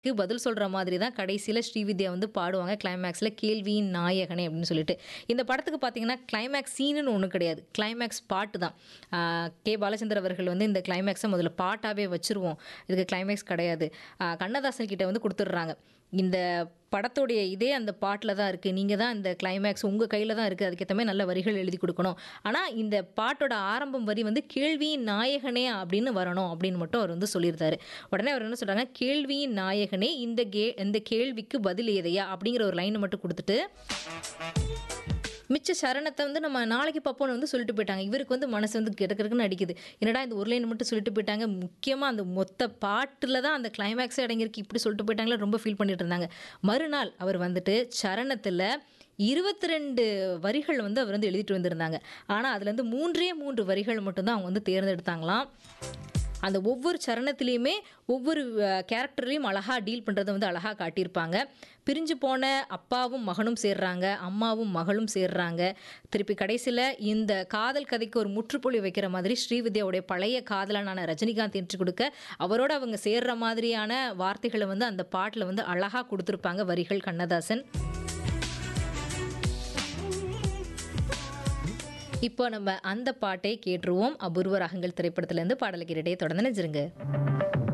க்கு பதில் சொல்ற மாதிரி தான் கடைசியில ஸ்ரீவித்யா வந்து பாடுவாங்க கிளைமேக்ஸ்ல கேள்வியின் நாயகனே அப்படின்னு சொல்லிட்டு. இந்த படத்துக்கு பார்த்தீங்கன்னா, கிளைமேக்ஸ் சீனுன்னு ஒண்ணும் கிடையாது. கிளைமேக்ஸ் பாட்டு தான். ஆ கே. பாலச்சந்தர் அவர்கள் வந்து இந்த கிளைமேக்ஸ முதல்ல பாட்டாவே வச்சுருவோம். இதுக்கு கிளைமேக்ஸ் கிடையாது. ஆ கண்ணதாசன் கிட்ட வந்து குடுத்துடுறாங்க. இந்த படத்துடைய இதே அந்த பாட்டுல தான் இருக்கு. நீங்க தான் இந்த கிளைமேக்ஸ் உங்க கையில தான் இருக்கு. அதுக்கேத்த மாரி நல்ல வரிகள் எழுதி குடுக்கணும். ஆனா, இந்த பாட்டோட ஆரம்பம் வரி வந்து கேள்வியின் நாயகனே அப்படின்னு வரணும் அப்படின்னு மட்டும் அவர் வந்து சொல்லியிருந்தாரு. உடனே அவர் என்ன சொல்றாங்க, கேள்வியின் நாயகனே இந்த கே இந்த கேள்விக்கு பதில் ஏதையா? அப்படிங்கிற ஒரு லைன மட்டும் குடுத்துட்டு மிச்ச சரணத்த வந்து நம்ம நாளைக்கு பார்ப்போம்னு வந்து சொல்லிட்டு போயிட்டாங்க. இவருக்கு வந்து மனசு வந்து கிட கிடக்குன்னு அடிக்குது. என்னடா இந்த ஒரு லைன் மட்டும் சொல்லிட்டு போயிட்டாங்க. முக்கியமா அந்த மொத்த பாட்டுல தான் அந்த கிளைமேக்ஸே அடங்கியிருக்கு. இப்படி சொல்லிட்டு போயிட்டாங்களே ரொம்ப ஃபீல் பண்ணிட்டு இருந்தாங்க. மறுநாள் அவர் வந்துட்டு சரணத்துல 22 வரிகள் வந்து அவர் வந்து எழுதிட்டு வந்திருந்தாங்க. ஆனா, அதுலேருந்து 3ஏ 3 வரிகள் மட்டும் தான் அவங்க வந்து தேர்ந்தெடுத்தாங்களாம். அந்த ஒவ்வொரு சரணத்திலயுமே ஒவ்வொரு அ கேரக்டரையும் அழகா டீல் பண்றத வந்து அழகா காட்டியிருப்பாங்க. பிரிஞ்சு போன அப்பாவும் மகனும் சேர்றாங்க. அம்மாவும் மகளும் சேர்றாங்க. திருப்பி கடைசியில இந்த காதல் கதைக்கு ஒரு முற்றுப்புள்ளி வைக்கிற மாதிரி ஸ்ரீவித்யாவுடைய பழைய காதலனான ரஜினிகாந்த் என்ட்ரி குடுக்க, அவரோட அவங்க சேர்ற மாதிரியான வார்த்தைகள வந்து அந்த பாட்டுல வந்து அழகா குடுத்திருப்பாங்க வரிகள் கண்ணதாசன். இப்போ நம்ம அந்த பாட்டை கேட்டுருவோம். அபூர்வ ராகங்கள் திரைப்படத்திலேருந்து பாடலுக்கு இடையே தொடர்ந்து இணைஞ்சிருங்க.